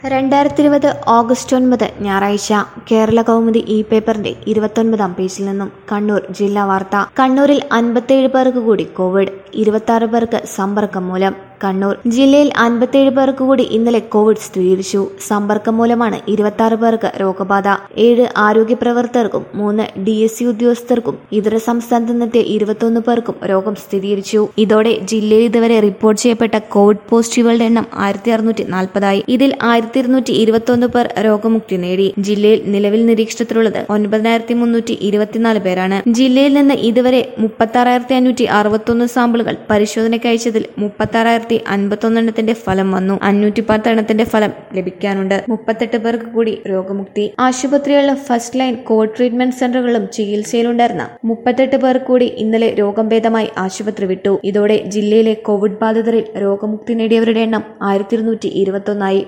രണ്ടായിരത്തി ഇരുപത് ഓഗസ്റ്റ് ഒൻപത് ഞായറാഴ്ച കേരള കൗമുദി ഇ പേപ്പറിന്റെ ഇരുപത്തൊൻപതാം പേജിൽ നിന്നും കണ്ണൂർ ജില്ലാ വാർത്ത കണ്ണൂരിൽ അൻപത്തേഴ് പേർക്ക് കൂടി കോവിഡ് ഇരുപത്തി പേർക്ക് സമ്പർക്കം മൂലം കണ്ണൂർ ജില്ലയിൽ അൻപത്തേഴ് പേർക്ക് കൂടി ഇന്നലെ കോവിഡ് സ്ഥിരീകരിച്ചു സമ്പർക്കം മൂലമാണ് ഇരുപത്തി പേർക്ക് രോഗബാധ ഏഴ് ആരോഗ്യ പ്രവർത്തകർക്കും മൂന്ന് ഡി എസ് സി ഉദ്യോഗസ്ഥർക്കും ഇതര സംസ്ഥാനത്ത് നിന്നെത്തിയ ഇരുപത്തൊന്ന് പേർക്കും രോഗം സ്ഥിരീകരിച്ചു ഇതോടെ ജില്ലയിൽ ഇതുവരെ റിപ്പോർട്ട് ചെയ്യപ്പെട്ട കോവിഡ് പോസിറ്റീവുകളുടെ എണ്ണം ആയിരത്തി അറുന്നൂറ്റി നാൽപ്പതായി ഇതിൽ ആയിരത്തി ഇരുന്നൂറ്റി ഇരുപത്തൊന്ന് പേർ രോഗമുക്തി നേടി ജില്ലയിൽ നിലവിൽ നിരീക്ഷണത്തിലുള്ളത് ഒൻപതിനായിരത്തി മുന്നൂറ്റി ഇരുപത്തിനാല് പേരാണ് ജില്ലയിൽ നിന്ന് ഇതുവരെ മുപ്പത്തി ആറായിരത്തി അഞ്ഞൂറ്റി അറുപത്തൊന്ന് സാമ്പിളുകൾ പരിശോധനയ്ക്ക് അയച്ചതിൽ മുപ്പത്തി ആറായിരത്തി അൻപത്തൊന്നെണ്ണത്തിന്റെ ഫലം വന്നു അഞ്ഞൂറ്റി പത്ത് എണ്ണത്തിന്റെ ഫലം ലഭിക്കാനുണ്ട് മുപ്പത്തെട്ട് പേർക്ക് കൂടി രോഗമുക്തി ആശുപത്രികളിലും ഫസ്റ്റ് ലൈൻ കോവിഡ് ട്രീറ്റ്മെന്റ് സെന്ററുകളിലും ചികിത്സയിലുണ്ടായിരുന്ന മുപ്പത്തെട്ട് പേർ കൂടി ഇന്നലെ രോഗം ഭേദമായി ആശുപത്രി വിട്ടു ഇതോടെ ജില്ലയിലെ കോവിഡ് ബാധിതരിൽ രോഗമുക്തി നേടിയവരുടെ എണ്ണം ആയിരത്തി ഇരുന്നൂറ്റി ഇരുപത്തൊന്നായി